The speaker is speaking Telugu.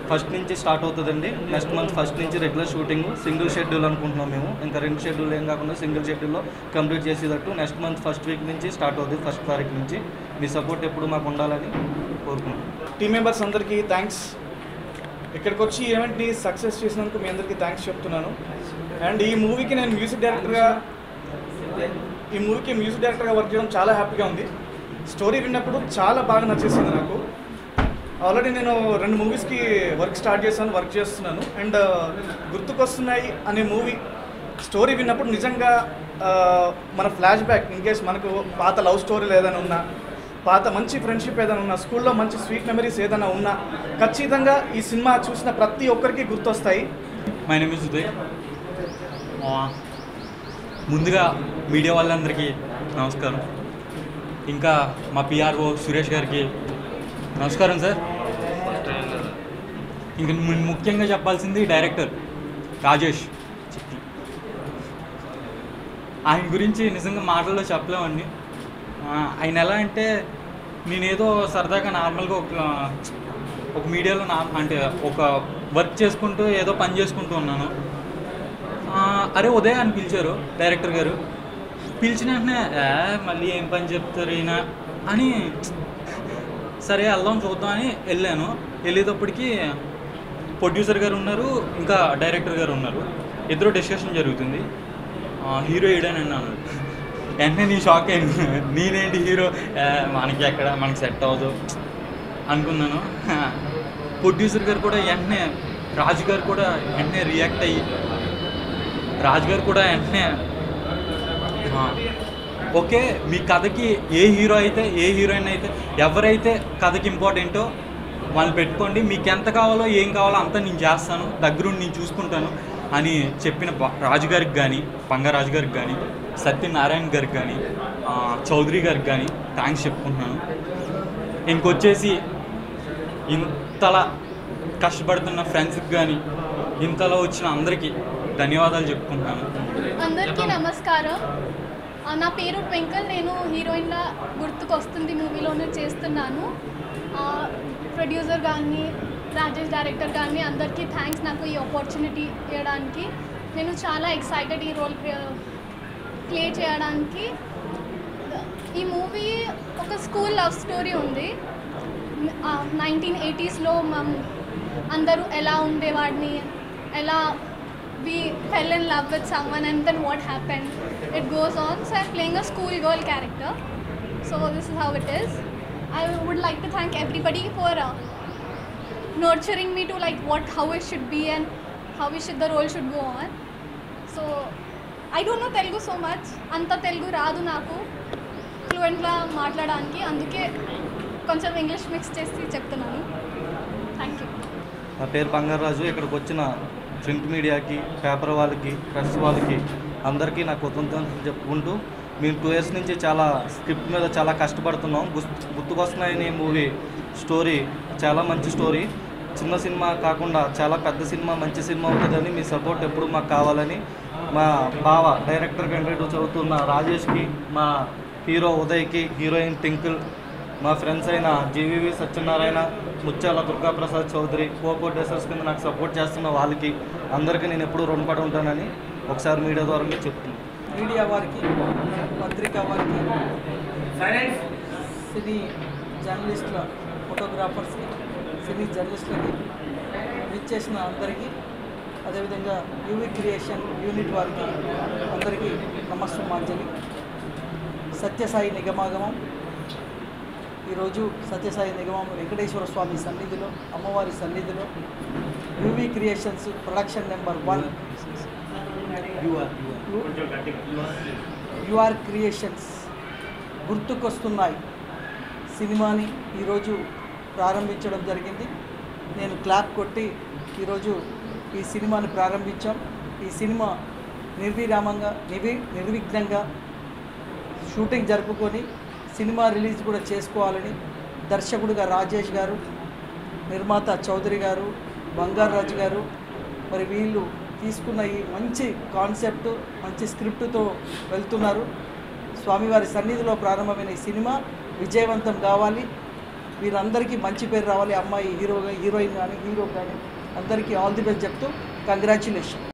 ఫస్ట్ నుంచి స్టార్ట్ అవుతుందండి నెక్స్ట్ మంత్ ఫస్ట్ నుంచి రెగ్యులర్ షూటింగ్ సింగిల్ షెడ్యూల్ అనుకుంటున్నాం మేము ఇంకా రెండు షెడ్యూల్ ఏం కాకుండా సింగిల్ షెడ్యూల్లో కంప్లీట్ చేసేటట్టు నెక్స్ట్ మంత్ ఫస్ట్ వీక్ నుంచి స్టార్ట్ అవుతుంది ఫస్ట్ తారీఖు నుంచి మీ సపోర్ట్ ఎప్పుడు మాకు ఉండాలని కోరుకుంటున్నాం టీం మెంబర్స్ అందరికీ థ్యాంక్స్ ఇక్కడికి వచ్చి ఈ ఈవెంట్ని సక్సెస్ చేసినందుకు మీ అందరికీ థ్యాంక్స్ చెప్తున్నాను అండ్ ఈ మూవీకి నేను మ్యూజిక్ డైరెక్టర్గా ఈ మూవీకి మ్యూజిక్ డైరెక్టర్గా వర్క్ చేయడం చాలా హ్యాపీగా ఉంది స్టోరీ విన్నప్పుడు చాలా బాగా నచ్చేసింది నాకు ఆల్రెడీ నేను రెండు మూవీస్కి వర్క్ స్టార్ట్ చేశాను వర్క్ చేస్తున్నాను అండ్ గుర్తుకొస్తున్నాయి అనే మూవీ స్టోరీ విన్నప్పుడు నిజంగా ఆ, మన ఫ్లాష్ బ్యాక్ ఇన్ కేస్ మనకు పాత లవ్ స్టోరీలు ఏదైనా ఉన్నా పాత మంచి ఫ్రెండ్షిప్ ఏదైనా ఉన్నా స్కూల్లో మంచి స్వీట్ మెమరీస్ ఏదైనా ఉన్నా ఖచ్చితంగా ఈ సినిమా చూసిన ప్రతి ఒక్కరికి గుర్తొస్తాయి మై నేమ్ ఇస్ ఉదయ్ ఆ, ముందుగా మీడియా వాళ్ళందరికీ నమస్కారం ఇంకా మా పిఆర్ఓ సురేష్ గారికి నమస్కారం సార్ ఇంకా ము- ముఖ్యంగా చెప్పాల్సింది డైరెక్టర్ రాజేష్ చిట్టి ఆయన గురించి నిజంగా మాటల్లో చెప్పలేమండి ఆ, ఆయన ఎలా అంటే నేనేదో సరదాగా నార్మల్గా ఒక ఒక మీడియాలో నా అంటే ఒక వర్క్ చేసుకుంటూ ఏదో పని చేసుకుంటూ ఉన్నాను ఆ, అరే ఉదయ్ అని పిలిచారు డైరెక్టర్ గారు పిలిచిన వెంటనే "ఏ, మళ్ళీ ఏం పని చెప్తారు ఈయన అని సరే వెళ్దాం చూద్దాం అని వెళ్ళాను వెళ్ళేటప్పటికి ప్రొడ్యూసర్ గారు ఉన్నారు ఇంకా డైరెక్టర్ గారు ఉన్నారు ఇద్దరు డిస్కషన్ జరుగుతుంది ఆ, హీరో ఈడని అన్నాను వెంటనే నీ షాక్ అయింది నేనేంటి హీరో "ఏ, మనకి ఎక్కడ మనకి సెట్ అవ్వదు అనుకున్నాను ప్రొడ్యూసర్ గారు కూడా వెంటనే రాజు గారు కూడా వెంటనే రియాక్ట్ అయ్యి రాజు గారు కూడా వెంటనే "ఆ, ఓకే మీ కథకి ఏ హీరో అయితే ఏ హీరోయిన్ అయితే ఎవరైతే కథకి ఇంపార్టెంటో వాళ్ళు పెట్టుకోండి మీకు ఎంత కావాలో ఏం కావాలో అంతా నేను చేస్తాను దగ్గరుండి నేను చూసుకుంటాను అని చెప్పిన బ- రాజు గారికి కానీ పంగరాజు గారికి కానీ సత్యనారాయణ గారికి కానీ ఆ, చౌదరి గారికి కానీ థ్యాంక్స్ చెప్పుకుంటున్నాను ఇంకొచ్చేసి ఇంతలా కష్టపడుతున్న ఫ్రెండ్స్కి కానీ ఇంతలో వచ్చిన అందరికీ ధన్యవాదాలు చెప్పుకుంటున్నాను అందరికీ నమస్కారం ఆ, నా పేరు ట్వింకల్ నేను హీరోయిన్గా గుర్తుకొస్తుంది మూవీలోనే చేస్తున్నాను ఆ, ప్రొడ్యూసర్ కానీ రాజేష్ డైరెక్టర్ కానీ అందరికీ థ్యాంక్స్ నాకు ఈ ఆపర్చునిటీ ఇవ్వడానికి నేను చాలా ఎక్సైటెడ్ ఈ రోల్ ప్లే చేయడానికి ఈ మూవీ ఒక స్కూల్ లవ్ స్టోరీ ఉంది నైన్టీన్ ఎయిటీస్లో మనం అందరూ ఎలా ఉండేవాడిని ఎలా we fell in love with someone and then what happened it goes on so i'm playing a school girl character so this is how it is i would like to thank everybody for uh, nurturing me to like what how it should be and how we should the role should go on so i don't know telugu so much అంత తెలుగు రాదు నాకు ఫ్లూయెంట్గా మాట్లాడడానికి అందుకే కొంచెం ఇంగ్లీష్ మిక్స్ చేసి చెప్తున్నాను థ్యాంక్ యూ నా పేరు బంగారాజు ఇక్కడికి వచ్చిన ప్రింట్ మీడియాకి పేపర్ వాళ్ళకి ప్రెస్ వాళ్ళకి అందరికీ నా కృతజ్ఞతలు చెప్పుకుంటూ మేము టూ ఇయర్స్ నుంచి చాలా స్క్రిప్ట్ మీద చాలా కష్టపడుతున్నాం గుస్- గుర్తుకొస్తున్నాయని మూవీ స్టోరీ చాలా మంచి స్టోరీ చిన్న సినిమా కాకుండా చాలా పెద్ద సినిమా మంచి సినిమా ఉంటుందని మీ సపోర్ట్ ఎప్పుడు మాకు కావాలని మా బావ డైరెక్టర్ కంటెంట్ చదువుతున్న రాజేష్కి మా హీరో ఉదయ్కి హీరోయిన్ టింకిల్ మా ఫ్రెండ్స్ అయిన జీవీవి సత్యనారాయణ ముత్యాల దుర్గాప్రసాద్ చౌదరి కోకో డెసర్స్ కింద నాకు సపోర్ట్ చేస్తున్న వాళ్ళకి అందరికీ నేను ఎప్పుడూ రుణపడి ఉంటానని ఒకసారి మీడియా ద్వారా మీకు చెప్తున్నాను మీడియా వారికి పత్రికా వారికి సినీ జర్నలిస్టుల ఫోటోగ్రాఫర్స్కి సినీ జర్నలిస్టులకి విచ్చేసిన అందరికీ అదేవిధంగా యూవి క్రియేషన్ యూనిట్ వారికి అందరికీ నమస్సుమాంజలి సత్యసాయి నిగమాగమం ఈరోజు సత్యసాయి నిగమం వెంకటేశ్వర స్వామి సన్నిధిలో అమ్మవారి సన్నిధిలో U V creations production number one U R creations గుర్తుకొస్తున్నాయి సినిమాని ఈరోజు ప్రారంభించడం జరిగింది నేను క్లాప్ కొట్టి ఈరోజు ఈ సినిమాని ప్రారంభించాం ఈ సినిమా నిర్విరామంగా నిర్వి నిర్విఘ్నంగా షూటింగ్ జరుపుకొని సినిమా రిలీజ్ కూడా చేసుకోవాలని దర్శకుడిగా రాజేష్ గారు నిర్మాత చౌదరి గారు బంగారాజు గారు మరి వీళ్ళు తీసుకున్న ఈ మంచి కాన్సెప్ట్ మంచి స్క్రిప్ట్తో వెళ్తున్నారు స్వామివారి సన్నిధిలో ప్రారంభమైన ఈ సినిమా విజయవంతం కావాలి వీరందరికీ మంచి పేరు రావాలి అమ్మాయి హీరో హీరోయిన్ కానీ హీరో కానీ అందరికీ ఆల్ ది బెస్ట్ చెప్తూ కంగ్రాచులేషన్